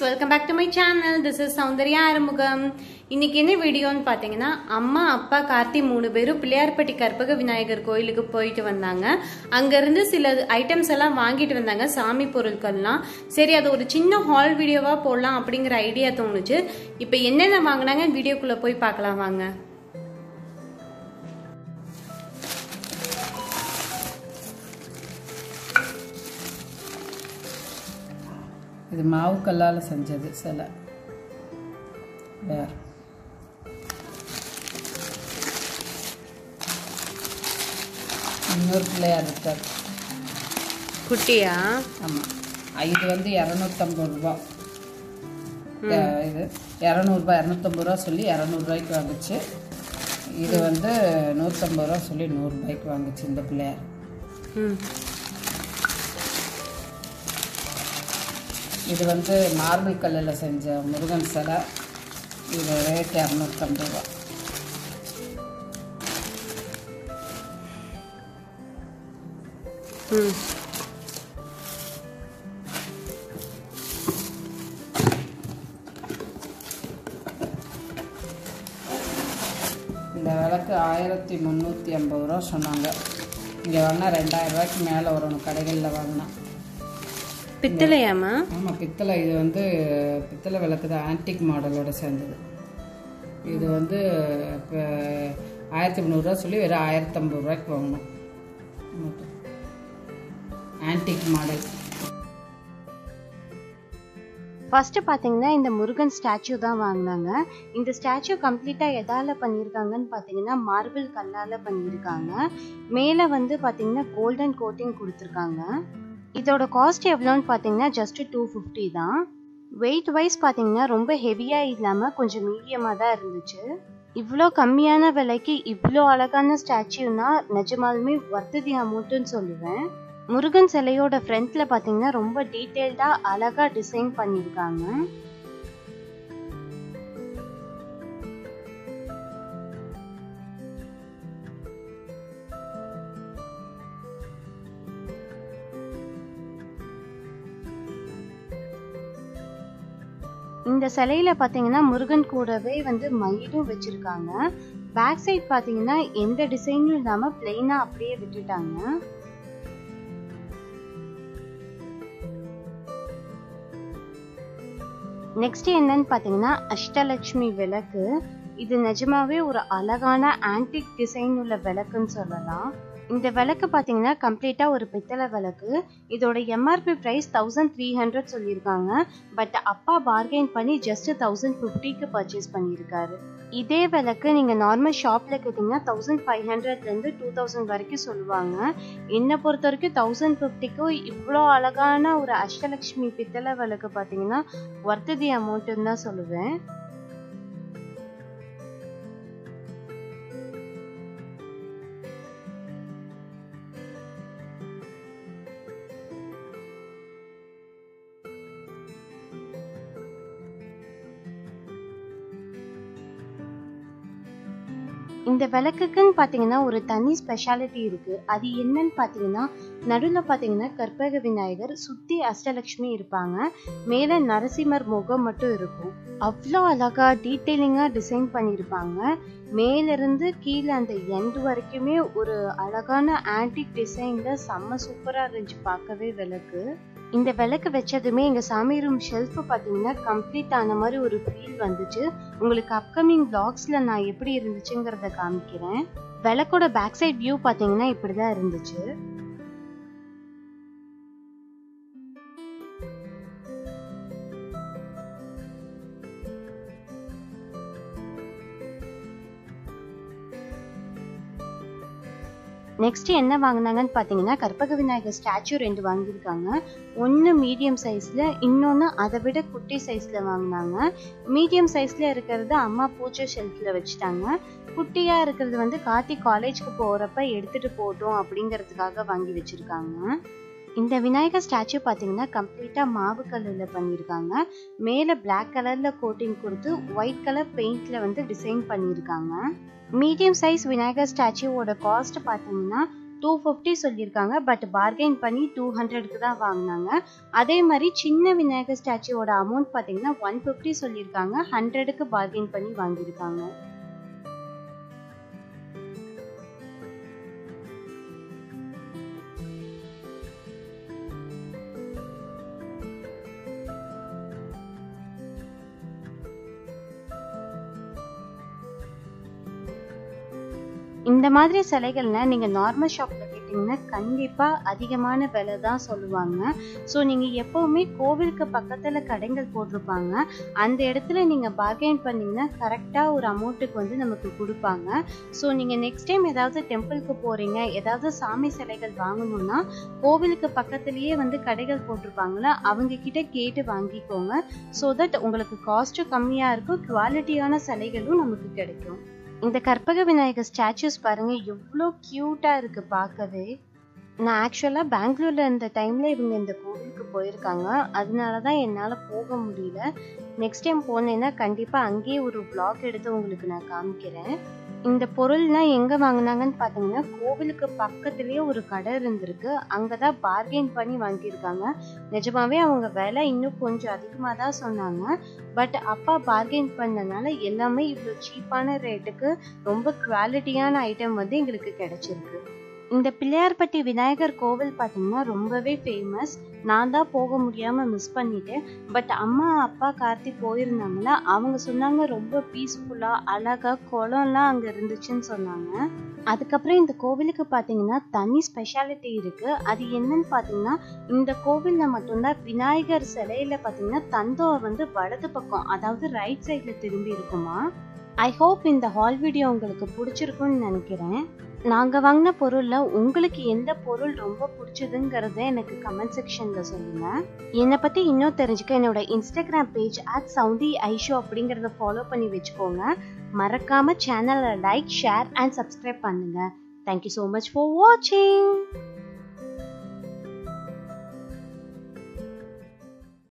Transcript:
welcome back to my channel this is Soundarya Arumugam இன்னைக்கு என்ன வீடியோன்னு பார்த்தீங்கன்னா அம்மா அப்பா கார்த்தி மூணு பேரும் பிள்ளையார்பட்டி கற்பக விநாயகர் கோயிலுக்கு போயிட்டு வந்தாங்க அங்கேருந்து சில ஐட்டம்ஸ் எல்லாம் வாங்கிட்டு வந்தாங்க சாமி பொருட்கள்லாம் சரி அது ஒரு சின்ன ஹால் வீடியோவாக போடலாம் அப்படிங்கிற ஐடியா தோணுச்சு இப்போ என்னென்ன வாங்கினாங்க வீடியோக்குள்ளே போய் பார்க்கலாம் வாங்க இது மாவு கல்லால் செஞ்சது சிலை வேற இன்னொரு பிள்ளையார் இருக்கார் குட்டியா ஆமாம் இது வந்து இரநூத்தம்பது ரூபா அஹ் இது இரநூறுபா இரநூத்தம்பது ரூபா சொல்லி இரநூறுபாய்க்கு வாங்குச்சு இது வந்து நூற்றம்பது ரூபா சொல்லி நூறுரூபாய்க்கு வாங்குச்சு இந்த பிள்ளையார் ம் இது வந்து மார்பிள் கல்லில் செஞ்ச முருகன் சிலை இது ரேட் இரநூத்தம்பது ரூபா ம் இந்த விளக்கு ஆயிரத்தி முந்நூற்றி ஐம்பது ரூபா சொன்னாங்க இங்கே வாங்கினா ரெண்டாயிரம் ரூபாய்க்கு மேலே வரும் கடைகளில் வாங்கினா பித்தளையாமா ஆமாம் பித்தளை இது வந்து பித்தளை விளக்கு தான் ஆன்டிக் மாடலோட சேர்ந்தது இது வந்து இப்போ ஆயிரத்தி முந்நூறுரூவா சொல்லி வெறும் ஆயிரத்தம்பது ரூபாய்க்கு வாங்கணும் ஆன்டிக் மாடல் ஃபர்ஸ்ட் பார்த்தீங்கன்னா இந்த முருகன் ஸ்டாச்சு தான் வாங்கினாங்க இந்த ஸ்டாச்சு கம்ப்ளீட்டாக எதால பண்ணியிருக்காங்கன்னு பார்த்தீங்கன்னா மார்பிள் கல்லால் பண்ணியிருக்காங்க மேலே வந்து பார்த்தீங்கன்னா கோல்டன் கோட்டிங் கொடுத்துருக்காங்க இதோட காஸ்ட் எவ்வளோன்னு பார்த்தீங்கன்னா ஜஸ்ட் டூ ஃபிஃப்டி தான் வெயிட் வைஸ் பார்த்தீங்கன்னா ரொம்ப ஹெவியாக இல்லாமல் கொஞ்சம் மீடியமாக தான் இருந்துச்சு இவ்வளோ கம்மியான விலைக்கு இவ்வளோ அழகான ஸ்டாச்சுனா நிஜமாலுமே வர்த்ததி அமௌண்ட்டுன்னு சொல்லுவேன் முருகன் சிலையோட ஃப்ரண்ட்ல பாத்தீங்கன்னா ரொம்ப டீட்டெயில்டா அழகா டிசைன் பண்ணிருக்காங்க இந்த சிலையில பாத்தீங்கன்னா முருகன் கூடவே வந்து மயிலும் வச்சிருக்காங்க பேக் சைட் பாத்தீங்கன்னா எந்த டிசைனும் இல்லாம பிளெயினா அப்படியே விட்டுட்டாங்க நெக்ஸ்ட் என்னன்னு பார்த்தீங்கன்னா அஷ்டலட்சுமி விளக்கு இது நிஜமாவே ஒரு அழகான ஆன்டிக் டிசைன் உள்ள விளக்குன்னு சொல்லலாம் இந்த விளக்கு பார்த்தீங்கன்னா கம்ப்ளீட்டாக ஒரு பித்தளை விளக்கு இதோட MRP price thousand three hundred சொல்லியிருக்காங்க பட் அப்பா பார்கெயின் பண்ணி ஜஸ்ட் தௌசண்ட் ஃபிஃப்டிக்கு பர்ச்சேஸ் பண்ணியிருக்காரு இதே விளக்கு நீங்கள் நார்மல் ஷாப்பில் கேட்டிங்கன்னா தௌசண்ட் ஃபைவ் ஹண்ட்ரட்லேருந்து டூ தௌசண்ட் வரைக்கும் சொல்லுவாங்க என்னை பொறுத்த வரைக்கும் தௌசண்ட் ஃபிஃப்டிக்கும் இவ்வளோ அழகான ஒரு அஷ்டலக்ஷ்மி பித்தளை விளக்கு பார்த்தீங்கன்னா ஒர்த்ததி அமௌண்ட்டுன்னு தான் சொல்லுவேன் இந்த விளக்குக்குன்னு பார்த்தீங்கன்னா ஒரு தனி ஸ்பெஷாலிட்டி இருக்கு அது என்னன்னு பார்த்தீங்கன்னா நடுவில் பார்த்தீங்கன்னா கற்பக விநாயகர் சுத்தி அஷ்டலக்ஷ்மி இருப்பாங்க மேலே நரசிம்மர் முகம் மட்டும் இருக்கும் அவ்வளோ அழகா டீட்டெயிலிங்காக டிசைன் பண்ணியிருப்பாங்க மேலிருந்து கீழே அந்த எண்டு வரைக்குமே ஒரு அழகான ஆன்டிக் டிசைன்ல செம்ம சூப்பராக இருந்துச்சு பார்க்கவே விளக்கு இந்த விளக்கு வச்சதுமே எங்க சாமி ரூம் ஷெல்ஃப் பாத்தீங்கன்னா கம்ப்ளீட் ஆன மாதிரி ஒரு ஃபீல் வந்துச்சு உங்களுக்கு அப்கமிங் பிளாக்ஸ்ல நான் எப்படி இருந்துச்சுங்கிறத காமிக்கிறேன் விளக்கோட பேக் சைட் வியூ பாத்தீங்கன்னா இப்படிதான் இருந்துச்சு நெக்ஸ்ட் என்ன வாங்கினாங்கன்னு பார்த்தீங்கன்னா கற்பக விநாயகர் ஸ்டாச்சு ரெண்டு வாங்கியிருக்காங்க ஒன்று மீடியம் சைஸில் இன்னொன்று அதை விட குட்டி சைஸில் வாங்கினாங்க மீடியம் சைஸில் இருக்கிறது அம்மா பூஜை ஷெல்ஃபில் வச்சுட்டாங்க குட்டியாக இருக்கிறது வந்து கார்த்தி காலேஜ்க்கு போகிறப்ப எடுத்துகிட்டு போட்டோம் அப்படிங்கிறதுக்காக வாங்கி வச்சுருக்காங்க இந்த விநாயகர் ஸ்டாச்சு பார்த்தீங்கன்னா கம்ப்ளீட்டாக மாவு கல்லில் பண்ணியிருக்காங்க மேலே பிளாக் கலரில் கோட்டிங் கொடுத்து ஒயிட் கலர் பெயிண்டில் வந்து டிசைன் பண்ணியிருக்காங்க மீடியம் சைஸ் விநாயகர் ஸ்டாச்சுவோட காஸ்ட் பார்த்தீங்கன்னா டூ டூ ஃபிஃப்டி சொல்லியிருக்காங்க பட் பார்கெயின் பண்ணி டூ ஹண்ட்ரடுக்கு தான் வாங்கினாங்க அதே மாதிரி சின்ன விநாயகர் ஸ்டாச்சுவோட அமௌண்ட் பார்த்தீங்கன்னா ஒன் ஃபிஃப்டி சொல்லியிருக்காங்க ஹண்ட்ரடுக்கு பார்கெயின் பண்ணி வாங்கியிருக்காங்க இந்த மாதிரி சிலைகள்னா நீங்கள் நார்மல் ஷாப்பில் கேட்டிங்கன்னா கண்டிப்பாக அதிகமான விலை தான் சொல்லுவாங்க ஸோ நீங்கள் எப்போவுமே கோவிலுக்கு பக்கத்தில் கடைகள் போட்டிருப்பாங்க அந்த இடத்துல நீங்கள் பார்கெயின் பண்ணிங்கன்னா கரெக்டாக ஒரு அமௌண்ட்டுக்கு வந்து நமக்கு கொடுப்பாங்க ஸோ நீங்கள் நெக்ஸ்ட் டைம் ஏதாவது டெம்பிளுக்கு போகிறீங்க ஏதாவது சாமி சிலைகள் வாங்கணும்னா கோவிலுக்கு பக்கத்துலேயே வந்து கடைகள் போட்டிருப்பாங்களா அவங்க கிட்ட கேட்டு வாங்கிக்கோங்க ஸோ தட் உங்களுக்கு காஸ்ட்டும் கம்மியாக இருக்கும் குவாலிட்டியான சிலைகளும் நமக்கு கிடைக்கும் இந்த கற்பக விநாயகர் ஸ்டாச்சுஸ் பாருங்க எவ்வளோ க்யூட்டா இருக்கு பார்க்கவே நான் ஆக்சுவலாக பெங்களூர்ல இருந்த டைம்ல இவங்க இந்த கோவிலுக்கு போயிருக்காங்க அதனால தான் என்னால் போக முடியல நெக்ஸ்ட் டைம் போனேன்னா கண்டிப்பாக அங்கேயே ஒரு vlog எடுத்து உங்களுக்கு நான் காமிக்கிறேன் இந்த பொருள்லாம் எங்கே வாங்கினாங்கன்னு பார்த்தீங்கன்னா கோவிலுக்கு பக்கத்துலேயே ஒரு கடை இருந்திருக்கு அங்கே தான் பார்கெயின் பண்ணி வாங்கியிருக்காங்க நிஜமாவே அவங்க விலை இன்னும் கொஞ்சம் அதிகமாக தான் சொன்னாங்க பட் அப்பா பார்கெயின் பண்ணனால எல்லாமே இவ்வளோ சீப்பான ரேட்டுக்கு ரொம்ப குவாலிட்டியான ஐட்டம் வந்து எங்களுக்கு கிடைச்சிருக்கு இந்த பிள்ளையார்பட்டி விநாயகர் கோவில் பார்த்தீங்கன்னா ரொம்பவே ஃபேமஸ் நான் தான் போக முடியாமல் மிஸ் பண்ணிட்டேன் பட் அம்மா அப்பா கார்த்தி போயிருந்தாங்களா அவங்க சொன்னாங்க ரொம்ப பீஸ்ஃபுல்லாக அழகாக குளம்லாம் அங்கே இருந்துச்சுன்னு சொன்னாங்க அதுக்கப்புறம் இந்த கோவிலுக்கு பார்த்தீங்கன்னா தனி ஸ்பெஷாலிட்டி இருக்கு அது என்னன்னு பார்த்தீங்கன்னா இந்த கோவிலில் மட்டும்தான் விநாயகர் சிலையில பார்த்தீங்கன்னா தந்தம் வந்து வலது பக்கம் அதாவது ரைட் சைடில் திரும்பி இருக்குமா ஐ ஹோப் இந்த ஹால் வீடியோ உங்களுக்கு பிடிச்சிருக்கும்னு நினைக்கிறேன் நாங்கள் வாங்கின பொருளில் உங்களுக்கு எந்த பொருள் ரொம்ப பிடிச்சதுங்கிறத எனக்கு கமெண்ட் செக்ஷனில் சொல்லுங்கள் என்னை பற்றி இன்னும் தெரிஞ்சுக்க என்னோட இன்ஸ்டாகிராம் பேஜ் அட் சவுதி ஐஷோ அப்படிங்கிறத ஃபாலோ பண்ணி வச்சுக்கோங்க மறக்காமல் சேனலை லைக் ஷேர் அண்ட் சப்ஸ்கிரைப் பண்ணுங்கள் தேங்க்யூ ஸோ மச் ஃபார் வாட்சிங்